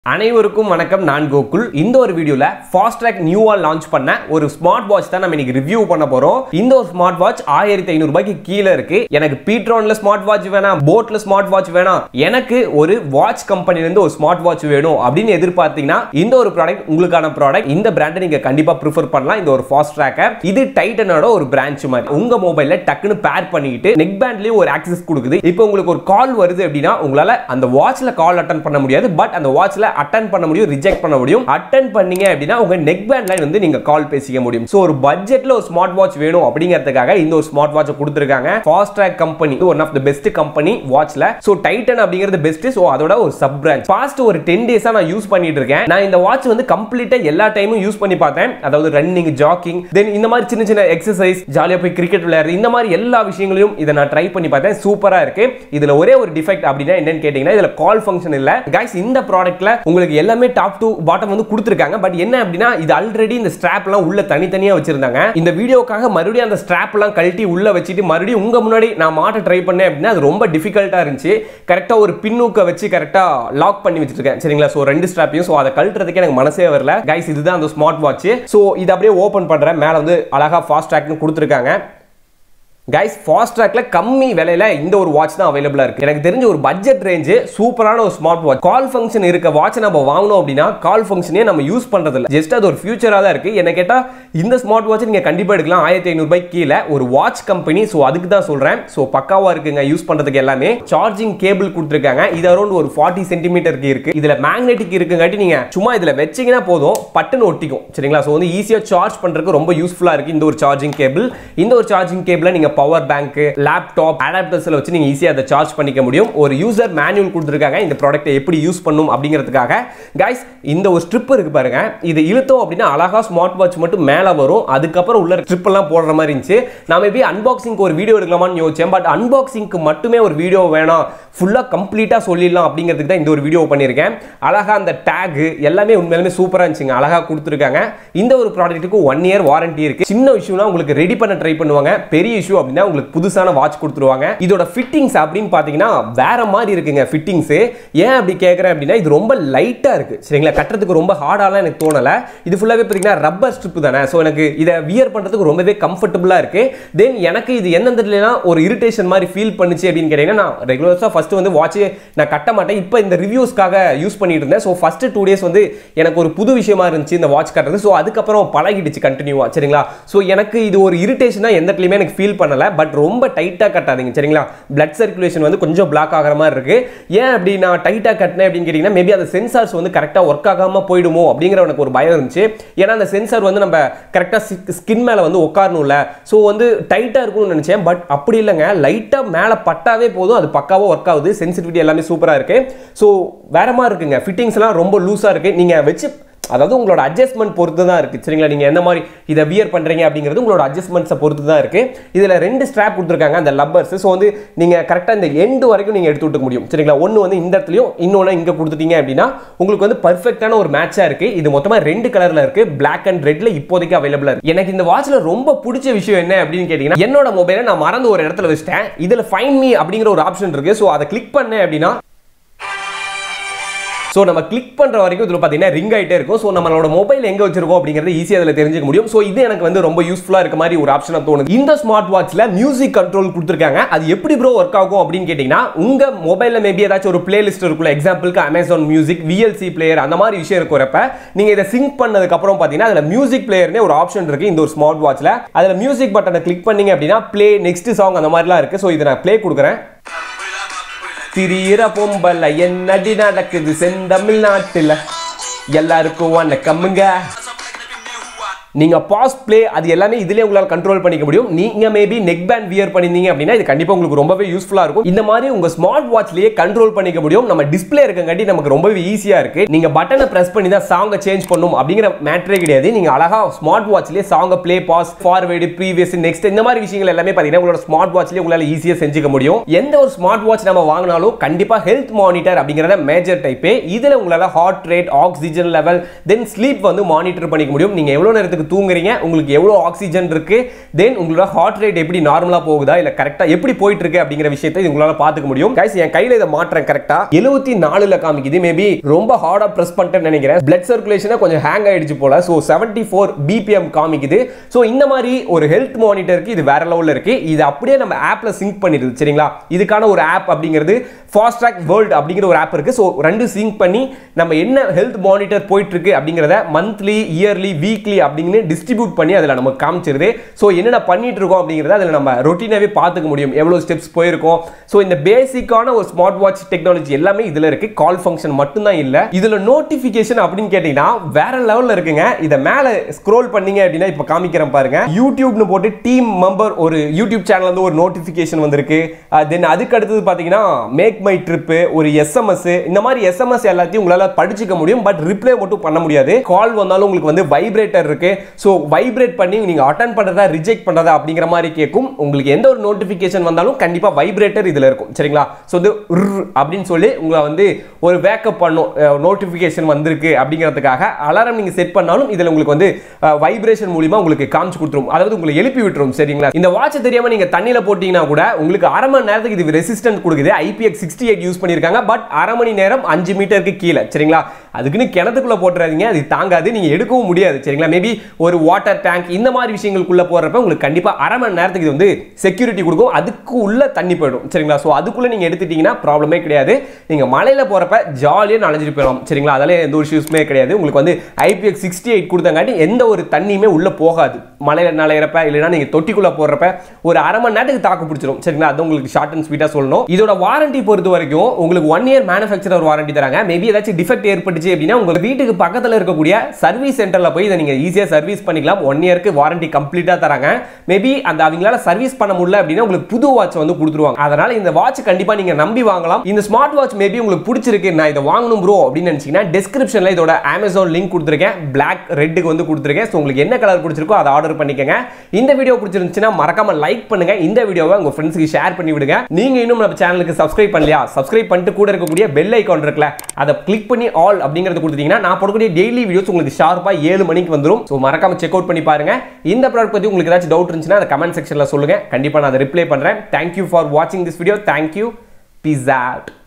அனைவருக்கும் வணக்கம் நான் கோகுல் இந்த ஒரு வீடியோல ஃபாஸ்ட் ட்ராக் நியூவா லான்ச் பண்ண ஒரு ஸ்மார்ட் வாட்ச் தான் நம்ம இன்னைக்கு ரிவ்யூ பண்ண போறோம் இந்த ஒரு ஸ்மார்ட் வாட்ச் ஆயிரத்தி ஐநூறு ரூபாய்க்கு கீழே இருக்கு எனக்கு பீட்ரான்ல ஸ்மார்ட் வாட்ச் வேணாம் போட்ல ஸ்மார்ட் வாட்ச் வேணாம் எனக்கு ஒரு வாட்ச் கம்பெனில இருந்து ஒரு ஸ்மார்ட் வாட்ச் வேணும் அப்படின்னு எதிர்பார்த்தீங்கன்னா இந்த ஒரு ப்ராடக்ட் உங்களுக்கான ப்ராடக்ட் இந்த பிராண்டை நீங்க கண்டிப்பா ப்ரிஃபர் பண்ணலாம் இந்த ஒரு ஃபாஸ்ட் ட்ராக்கை இது டைட்டனோட ஒரு பிரான்ச் மாதிரி உங்க மொபைல்ல டக்குன்னு பேர் பண்ணிக்கிட்டு நெக் பேண்ட்லயும் ஒரு ஆக்சஸ் கொடுக்குது இப்போ உங்களுக்கு ஒரு கால் வருது அப்படின்னா உங்களால அந்த வாட்ச்ல கால் அட்டன் பண்ண முடியாது பட் அந்த வாட்ச்ல அட்டன் பண்ண முடியும் ரிஜெக்ட் பண்ண முடியும் அட்டன் பண்ணீங்க அப்படின்னா உங்க நெக் பேண்ட்ல வந்து நீங்க கால் பேசிக்க முடியும் ஸோ ஒரு பட்ஜெட்ல ஒரு ஸ்மார்ட் வாட்ச் வேணும் அப்படிங்கிறதுக்காக இந்த ஒரு ஸ்மார்ட் வாட்ச் கொடுத்துருக்காங்க Fastrack company one of the best company வாட்ச்ல ஸோ டைட்டன் அப்படிங்கிறது பெஸ்ட் ஸோ அதோட ஒரு சப் பிரான்ச் பாஸ்ட் ஒரு டென் டேஸா நான் யூஸ் பண்ணிட்டு இருக்கேன் நான் இந்த வாட்ச் வந்து கம்ப்ளீட்டா எல்லா டைமும் யூஸ் பண்ணி பார்த்தேன் அதாவது ரன்னிங் ஜாக்கிங் தென் இந்த மாதிரி சின்ன சின்ன எக்ஸசைஸ் ஜாலியா போய் கிரிக்கெட் விளையாடுறது இந்த மாதிரி எல்லா விஷயங்களையும் இதை நான் ட்ரை பண்ணி பார்த்தேன் சூப்பரா இருக்கு இதுல ஒரே ஒரு டிஃபெக்ட் அப்படின்னா என்னன்னு கேட்டீங்கன்னா இதுல கால் ஃபங்க்ஷன் இல்ல கைஸ் இந்த ப்ராடக்ட்ல உங்களுக்கு எல்லாமே டாப் டு பாட்டம் வந்து கொடுத்துருக்காங்க பட் என்ன அப்படின்னா இது ஆல்ரெடி இந்த ஸ்ட்ராப் எல்லாம் உள்ள தனித்தனியா வச்சிருந்தாங்க இந்த வீடியோக்காக மறுபடியும் அந்த ஸ்ட்ராப் எல்லாம் கழட்டி உள்ள வச்சுட்டு மறுபடியும் உங்க முன்னாடி நான் மாட்ட ட்ரை பண்ணேன் அப்படின்னா அது ரொம்ப டிஃபிகல்ட்டா இருந்துச்சு கரெக்டா ஒரு பின்னூக்க வச்சு கரெக்டா லாக் பண்ணி வச்சிருக்கேன் சரிங்களா ஸோ ரெண்டு ஸ்ட்ராப்பையும் ஸோ அதை கழட்டுறதுக்கு எனக்கு மனசே வரல கைஸ் இதுதான் அந்த ஸ்மார்ட் வாட்ச் ஸோ இதை அப்படியே ஓப்பன் பண்றேன் மேல வந்து அழகா ஃபாஸ்ட் ட்ராக்னு கொடுத்துருக்காங்க கைஸ் ஃபாஸ்ட் ட்ராக்ல கம்மி விலையில இந்த ஒரு வாட்ச் தான் அவைலபிளா இருக்கு எனக்கு தெரிஞ்ச ஒரு பட்ஜெட் ரேஞ்சு சூப்பரான ஒரு ஸ்மார்ட் வாட்ச் கால் ஃபங்க்ஷன் இருக்க வாட்ச் நம்ம வாங்கணும் அப்படின்னா கால் ஃபங்க்ஷனே நம்ம யூஸ் பண்றது இல்ல ஜஸ்ட் அது ஒரு ஃபியூச்சரா தான் இருக்கு என்ன கேட்டா இந்த ஸ்மார்ட் வாட்ச் நீங்க கண்டிப்பா எடுக்கலாம் ஆயிரத்தி ஐநூறு ரூபாய்க்கு கீழே ஒரு வாட்ச் கம்பெனி ஸோ அதுக்கு தான் சொல்றேன் ஸோ பக்காவா இருக்குங்க யூஸ் பண்றதுக்கு எல்லாமே சார்ஜிங் கேபிள் கொடுத்துருக்காங்க இது அரௌண்ட் ஒரு ஃபார்ட்டி சென்டிமீட்டருக்கு இருக்கு இதுல மேக்னெட்டிக் இருக்குங்காட்டி நீங்க சும்மா இதுல வச்சீங்கன்னா போதும் பட்டுன்னு ஒட்டிக்கும் சரிங்களா ஸோ வந்து ஈஸியா சார்ஜ் பண்றதுக்கு ரொம்ப யூஸ்ஃபுல்லா இருக்கு இந்த ஒரு சார்ஜிங் கேபிள் இந்த ஒரு சார்ஜிங் கேபிள நீங்க பவர் பேங்க் லேப்டாப் அடாப்டர்ஸ்ல வச்சு நீங்க ஈஸியா அதை சார்ஜ் பண்ணிக்க முடியும் ஒரு யூசர் மேனுவல் கொடுத்துருக்காங்க இந்த ப்ராடக்ட்டை எப்படி யூஸ் பண்ணும் அப்படிங்கிறதுக்காக கைஸ் இந்த ஒரு ஸ்ட்ரிப் இருக்கு பாருங்க இது இழுத்தோம் அப்படின்னா அழகா ஸ்மார்ட் வாட்ச் மட்டும் மேல வரும் அதுக்கப்புறம் உள்ள ஸ்ட்ரிப் எல்லாம் போடுற மாதிரி இருந்துச்சு நான் மேபி அன்பாக்சிங்க்கு ஒரு வீடியோ எடுக்கலாமான்னு யோசிச்சேன் பட் அன்பாக்சிங்க்கு மட்டுமே ஒரு வீடியோ வேணாம் ஃபுல்லா கம்ப்ளீட்டா சொல்லிடலாம் அப்படிங்கிறதுக்கு தான் இந்த ஒரு வீடியோ பண்ணியிருக்கேன் அழகா அந்த டேக் எல்லாமே உண்மையிலுமே சூப்பரா இருந்துச்சுங்க அழகா கொடுத்துருக்காங்க இந்த ஒரு ப்ராடக்ட்டுக்கு ஒன் இயர் வாரண்டி இருக்கு சின்ன இஷ்யூனா உங்களுக்கு ரெடி பண்ண ட்ரை பண்ணுவாங்க பெரிய இஷ்யூ அப்படின்னா உங்களுக்கு புதுசான வாட்ச் கொடுத்துருவாங்க இதோட ஃபிட்டிங்ஸ் அப்படின்னு பார்த்தீங்கன்னா வேற மாதிரி இருக்குங்க ஃபிட்டிங்ஸ் ஏன் அப்படி கேட்குறேன் அப்படின்னா இது ரொம்ப லைட்டாக இருக்கு சரிங்களா கட்டுறதுக்கு ரொம்ப ஹார்டாலாம் எனக்கு தோணலை இது ஃபுல்லாகவே பார்த்தீங்கன்னா ரப்பர் ஸ்ட்ரிப் தானே ஸோ எனக்கு இதை வியர் பண்ணுறதுக்கு ரொம்பவே கம்ஃபர்டபுளாக இருக்கு தென் எனக்கு இது எந்தெந்தலாம் ஒரு இரிட்டேஷன் மாதிரி ஃபீல் பண்ணுச்சு அப்படின்னு கேட்டீங்கன்னா நான் ரெகுலர்ஸாக ஃபர்ஸ்ட் வந்து வாட்ச் நான் கட்ட மாட்டேன் இப்போ இந்த ரிவ்யூஸ்க்காக யூஸ் பண்ணிட்டு இருந்தேன் ஸோ ஃபர்ஸ்ட் டூ டேஸ் வந்து எனக்கு ஒரு புது விஷயமா இருந்துச்சு இந்த வாட்ச் கட்டுறது ஸோ அதுக்கப்புறம் பழகிடுச்சு கண்டினியூவா சரிங்களா ஸோ எனக்கு இது ஒரு இரிட்டேஷனாக எந்த இடத்துலையுமே எனக்கு ஃபீல் பண்ணல பட் ரொம்ப டைட்டாக கட்டாதீங்க சரிங்களா பிளட் சர்க்குலேஷன் வந்து கொஞ்சம் பிளாக் ஆகிற மாதிரி இருக்கு ஏன் அப்படி நான் டைட்டாக கட்டினேன் அப்படின்னு கேட்டிங்கன்னா மேபி அந்த சென்சார்ஸ் வந்து கரெக்டாக ஒர்க் ஆகாமல் போயிடுமோ அப்படிங்கிற எனக்கு ஒரு பயம் இருந்துச்சு ஏன்னா அந்த சென்சார் வந்து நம்ம கரெக்டாக ஸ்கின் மேலே வந்து உட்காரணும்ல ஸோ வந்து டைட்டாக இருக்கும்னு நினச்சேன் பட் அப்படி இல்லைங்க லைட்டாக மேலே பட்டாவே போதும் அது பக்காவாக ஒர்க் ஆகுது சென்சிட்டிவிட்டி எல்லாமே சூப்பராக இருக்கு ஸோ வேற மாதிரி இருக்குங்க ஃபிட்டிங்ஸ்லாம் ரொம்ப லூஸாக இருக்கு நீங்கள் வச்சு அதாவது உங்களோட அட்ஜஸ்ட்மெண்ட் பொறுத்து தான் இருக்குது சரிங்களா நீங்கள் எந்த மாதிரி இதை வியர் பண்ணுறீங்க அப்படிங்கிறது உங்களோட அட்ஜஸ்ட்மெண்ட்ஸை பொறுத்து தான் இருக்குது இதில் ரெண்டு ஸ்ட்ராப் கொடுத்துருக்காங்க அந்த லப்பர்ஸ் ஸோ வந்து நீங்கள் கரெக்டாக இந்த எண்டு வரைக்கும் நீங்கள் எடுத்து விட்டுக்க முடியும் சரிங்களா ஒன்று வந்து இந்த இடத்துலையும் இன்னொன்று இங்கே கொடுத்துட்டீங்க அப்படின்னா உங்களுக்கு வந்து பர்ஃபெக்டான ஒரு மேட்சாக இருக்குது இது மொத்தமாக ரெண்டு கலரில் இருக்குது பிளாக் அண்ட் ரெட்டில் இப்போதைக்கு அவைலபிளாக இருக்குது எனக்கு இந்த வாட்சில் ரொம்ப பிடிச்ச விஷயம் என்ன அப்படின்னு கேட்டிங்கன்னா என்னோட மொபைலை நான் மறந்து ஒரு இடத்துல வச்சிட்டேன் இதில் ஃபைன் மீ அப்படிங்கிற ஒரு ஆப்ஷன் இருக்குது ஸோ அதை கிளிக் பண்ணேன் அப்படின்னா ஸோ நம்ம கிளிக் பண்ணுற வரைக்கும் இதில் பார்த்தீங்கன்னா ரிங் ஆகிட்டே இருக்கும் ஸோ நம்மளோட மொபைல் எங்கே வச்சிருக்கோம் அப்படிங்கிறது ஈஸியாக அதில் தெரிஞ்சுக்க முடியும் ஸோ இது எனக்கு வந்து ரொம்ப யூஸ்ஃபுல்லாக இருக்க மாதிரி ஒரு ஆப்ஷனாக தோணுது இந்த ஸ்மார்ட் வாட்ச்சில் மியூசிக் கண்ட்ரோல் கொடுத்துருக்காங்க அது எப்படி ப்ரோ ஒர்க் ஆகும் அப்படின்னு கேட்டிங்கன்னா உங்கள் மொபைலில் மேபி ஏதாச்சும் ஒரு பிளேலிஸ்ட் இருக்குல்ல எக்ஸாம்பிளுக்கு அமேசான் மியூசிக் விஎல்சி பிளேயர் அந்த மாதிரி விஷயம் இருக்கிறப்ப நீங்கள் இதை சிங்க் பண்ணதுக்கப்புறம் பார்த்தீங்கன்னா அதில் மியூசிக் பிளேயர்னே ஒரு ஆப்ஷன் இருக்குது இந்த ஒரு ஸ்மார்ட் வாட்ச்சில் அதில் மியூசிக் பட்டனை கிளிக் பண்ணீங்க அப்படின்னா ப்ளே நெக்ஸ்ட் சாங் அந்த மாதிரிலாம் இருக்குது ஸோ இதை நான் ப்ளே கொடுக்குறேன் திரியிற பொம்பல என்னடி நடக்குது செந்தமிழ்நாட்டுல எல்லாருக்கும் வணக்கமுங்க நீங்க பாஸ் ப்ளே அது எல்லாமே இதுலயே உங்களால கண்ட்ரோல் பண்ணிக்க முடியும் நீங்க மேபி நெக் பேண்ட் வியர் பண்ணிருந்தீங்க அப்படின்னா இது கண்டிப்பா உங்களுக்கு ரொம்பவே யூஸ்ஃபுல்லா இருக்கும் இந்த மாதிரி உங்க ஸ்மார்ட் வாட்ச்லயே கண்ட்ரோல் பண்ணிக்க முடியும் நம்ம டிஸ்பிளே இருக்கங்காட்டி நமக்கு ரொம்பவே ஈஸியா இருக்கு நீங்க பட்டனை பிரஸ் பண்ணி தான் சாங்கை சேஞ்ச் பண்ணும் அப்படிங்கிற மேட்டரே கிடையாது நீங்க அழகா ஸ்மார்ட் வாட்ச்லயே சாங்கை play pause forward previous next இந்த மாதிரி விஷயங்கள் எல்லாமே பாத்தீங்கன்னா உங்களோட ஸ்மார்ட் வாட்ச்லயே உங்களால ஈஸியா செஞ்சுக்க முடியும் எந்த ஒரு ஸ்மார்ட் வாட்ச் நம்ம வாங்கினாலும் கண்டிப்பா ஹெல்த் மானிட்டர் அப்படிங்கறத மேஜர் டைப் இதுல உங்களால heart rate oxygen level then sleep வந்து மானிட்டர் பண்ணிக்க முடியும் நீங்க எவ்வளவு நேரத்துக்கு நேரத்துக்கு தூங்குறீங்க உங்களுக்கு எவ்வளோ ஆக்சிஜன் இருக்கு தென் உங்களோட ஹார்ட் ரேட் எப்படி நார்மலாக போகுதா இல்லை கரெக்டாக எப்படி போயிட்டு இருக்கு அப்படிங்கிற விஷயத்தை இது உங்களால் பார்த்துக்க முடியும் கைஸ் என் கையில் இதை மாற்றேன் கரெக்டாக எழுபத்தி நாலுல காமிக்குது மேபி ரொம்ப ஹார்டாக ப்ரெஸ் பண்ணிட்டேன்னு நினைக்கிறேன் பிளட் சர்க்குலேஷனை கொஞ்சம் ஹேங் ஆயிடுச்சு போல ஸோ செவன்டி ஃபோர் பிபிஎம் காமிக்குது ஸோ இந்த மாதிரி ஒரு ஹெல்த் மானிட்டருக்கு இது வேற லெவலில் இருக்கு இது அப்படியே நம்ம ஆப்ல சிங்க் பண்ணிடுது சரிங்களா இதுக்கான ஒரு ஆப் அப்படிங்கிறது ஃபாஸ்ட் ட்ராக் வேர்ல்டு அப்படிங்கிற ஒரு ஆப் இருக்கு ஸோ ரெண்டு சிங்க் பண்ணி நம்ம என்ன ஹெல்த் மானிட்டர் போயிட்டு இருக்கு அப்படிங்கிறத மந்த்லி இயர்லி வீக்லி அப்படின்னு டிஸ்ட்ரிபியூட் பண்ணி அதில் நமக்கு காமிச்சிருது ஸோ என்னென்ன பண்ணிட்டு இருக்கோம் அப்படிங்கிறத அதில் நம்ம ரொட்டீனாகவே பார்த்துக்க முடியும் எவ்வளோ ஸ்டெப்ஸ் போயிருக்கோம் ஸோ இந்த பேசிக்கான ஒரு ஸ்மார்ட் வாட்ச் டெக்னாலஜி எல்லாமே இதில் இருக்கு கால் ஃபங்க்ஷன் மட்டும்தான் இல்லை இதில் நோட்டிஃபிகேஷன் அப்படின்னு கேட்டிங்கன்னா வேற லெவலில் இருக்குங்க இதை மேலே ஸ்க்ரோல் பண்ணீங்க அப்படின்னா இப்போ காமிக்கிறேன் பாருங்க யூடியூப்னு போட்டு டீம் மெம்பர் ஒரு யூடியூப் சேனல் வந்து ஒரு நோட்டிஃபிகேஷன் வந்திருக்கு தென் அதுக்கு அடுத்தது பார்த்தீங்கன்னா மேக் மை ட்ரிப்பு ஒரு எஸ்எம்எஸ் இந்த மாதிரி எஸ்எம்எஸ் எல்லாத்தையும் உங்களால் படிச்சுக்க முடியும் பட் ரிப்ளை மட்டும் பண்ண முடியாது கால் வந்தாலும் உங்களுக்கு வந்து வைப்ரேட்டர் இருக்கு ஸோ வைப்ரேட் பண்ணி நீங்கள் அட்டன் பண்ணுறதா ரிஜெக்ட் பண்ணுறதா அப்படிங்கிற மாதிரி கேட்கும் உங்களுக்கு எந்த ஒரு நோட்டிஃபிகேஷன் வந்தாலும் கண்டிப்பாக வைப்ரேட்டர் இதில் இருக்கும் சரிங்களா ஸோ வந்து "ர்ர்" அப்படின்னு சொல்லி உங்களை வந்து ஒரு வேக்கப் பண்ணும் நோட்டிஃபிகேஷன் வந்திருக்கு அப்படிங்கிறதுக்காக அலாரம் நீங்கள் செட் பண்ணாலும் இதில் உங்களுக்கு வந்து வைப்ரேஷன் மூலியமா உங்களுக்கு காமிச்சு கொடுத்துரும் அதாவது உங்களை எழுப்பி விட்டுரும் சரிங்களா இந்த வாட்ச் தெரியாம நீங்க தண்ணியில போட்டீங்கன்னா கூட உங்களுக்கு அரை மணி நேரத்துக்கு இது ரெசிஸ்டன்ட் கொடுக்குது ஐபிஎக்ஸ் சிக்ஸ்டி எயிட் யூஸ் பண்ணியிருக்காங்க பட் அரை மணி நேரம் அஞ்சு மீட்டருக்கு கீழே சரிங்களா அதுக்குன்னு கிணத்துக்குள்ள போட்டுறாதீங்க அது தாங்காது நீங்க எடுக்கவும் முடியாது சரிங்களா மேபி ஒரு வாட்டர் டேங்க் இந்த மாதிரி விஷயங்களுக்குள்ள போறப்ப உங்களுக்கு கண்டிப்பா அரை மணி நேரத்துக்கு இது வந்து செக்யூரிட்டி கொடுக்கும் அதுக்கு உள்ள தண்ணி போயிடும் சரிங்களா ஸோ அதுக்குள்ள நீங்க எடுத்துட்டீங்கன்னா ப்ராப்ளமே கிடையாது நீங்க மலையில போறப்ப ஜாலியாக நனைஞ்சிட்டு போயிடலாம் சரிங்களா அதில் எந்த ஒரு இஷ்யூஸ்மே கிடையாது உங்களுக்கு வந்து ஐபிஎக்ஸ் சிக்ஸ்டி எயிட் கொடுத்தங்காட்டி எந்த ஒரு தண்ணியுமே உள்ள போகாது மலையில நனையிறப்ப இல்லைன்னா நீங்க தொட்டிக்குள்ள போடுறப்ப ஒரு அரை மணி நேரத்துக்கு தாக்கு பிடிச்சிரும் சரிங்களா அது உங்களுக்கு ஷார்ட் அண்ட் ஸ்வீட்டா சொல்லணும் இதோட வாரண்டி பொறுத்த வரைக்கும் உங்களுக்கு ஒன் இயர் மேனுஃபேக்சரர் வாரண்டி தராங்க மேபி ஏதாச்சும் டிஃபெக்ட் ஏற்பட்டுச்சு அப்படின்னா உங்க வீட்டுக்கு பக்கத்துல இருக்கக்கூடிய சர்வீஸ் சென்டர்ல போய் இதை நீங்க ஈஸியா சர்வீஸ் பண்ணிக்கலாம் ஒன் இயருக்கு வாரண்டி கம்ப்ளீட்டா தராங்க மேபி அந்த அவங்களால சர்வீஸ் பண்ண முடியல அப்படின்னா உங்களுக்கு புது வாட்ச் வந்து கொடுத்துருவாங்க அதனால இந்த வாட்ச் கண்டிப்பா நீங்க நம்பி வாங்கலாம் இந்த ஸ்மார்ட் வாட்ச் மேபி உங்களுக்கு பிடிச்சிருக்கு நான் இதை வாங்கணும் ப்ரோ அப்படின்னு நினைச்சீங்கன்னா டிஸ்கிரிப்ஷன்ல இதோட அமேசான் லிங்க் கொடுத்துருக்கேன் பிளாக் ரெட்டுக்கு வந்து கொடுத்துருக்கேன் ஸோ உங்களுக்கு என்ன கலர் பிடிச்சிருக்கோ அதை ஆர்டர் பண்ணிக்கங்க இந்த வீடியோ பிடிச்சிருந்துச்சுன்னா மறக்காம லைக் பண்ணுங்க இந்த வீடியோவை உங்க ஃப்ரெண்ட்ஸ்க்கு ஷேர் பண்ணி விடுங்க நீங்க இன்னும் நம்ம சேனலுக்கு சப்ஸ்கிரைப் பண்ணலையா சப்ஸ்கிரைப் பண்ணிட்டு கூட இருக்கக்கூடிய பெல் ஐக்கான் இருக்குல்ல அதை கிளிக் பண்ணி ஆல் அப்படிங்கறது கொடுத்தீங்கன்னா நான் போடக்கூடிய டெய்லி வீடியோஸ் உங்களுக்கு ஷார்ப்பா ஏழு மணிக்கு வந்துரும் ஸோ மறக்காம செக் அவுட் பண்ணி பாருங்க இந்த ப்ராடக்ட் பத்தி உங்களுக்கு ஏதாச்சும் டவுட் இருந்துச்சுன்னா அதை கமெண்ட் செக்ஷன்ல சொல்லுங்க கண்டிப்பா நான் அதை ரிப்ளை பண்றேன் தேங்க்யூ ஃபார் வாட்சிங் this video thank you peace out